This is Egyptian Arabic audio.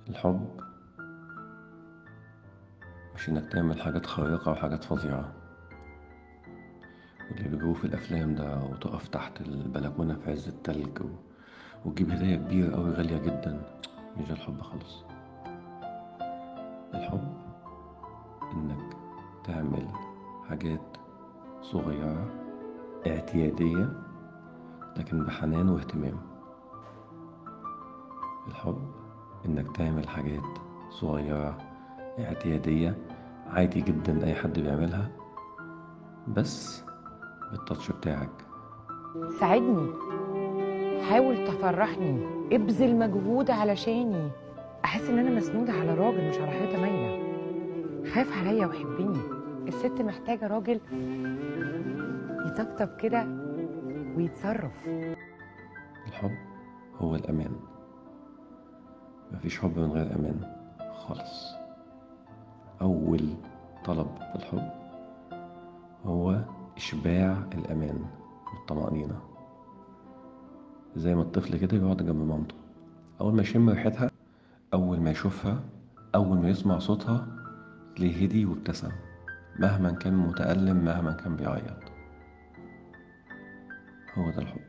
الحب مش انك تعمل حاجات خارقة وحاجات فظيعة واللي بيجوه في الأفلام ده وتقف تحت البلكونة في عز التلج و... وتجيب هدية كبيرة أوي غالية جدا مش ده الحب خالص الحب إنك تعمل حاجات صغيرة اعتيادية لكن بحنان واهتمام الحب إنك تعمل حاجات صغيرة اعتيادية عادي جدا أي حد بيعملها بس بالتاتش بتاعك ساعدني حاول تفرحني ابذل مجهود علشاني احس ان انا مسنوده على راجل مش على حيطه مايله خاف عليا وحبني الست محتاجه راجل يطبطب كده ويتصرف الحب هو الأمان مفيش حب من غير أمان خالص أول طلب في الحب هو إشباع الأمان والطمأنينة زي ما الطفل كده يقعد جنب مامته أول ما يشم ريحتها أول ما يشوفها أول ما يسمع صوتها تلاقيه هدي وابتسم مهما كان متألم مهما كان بيعيط هو ده الحب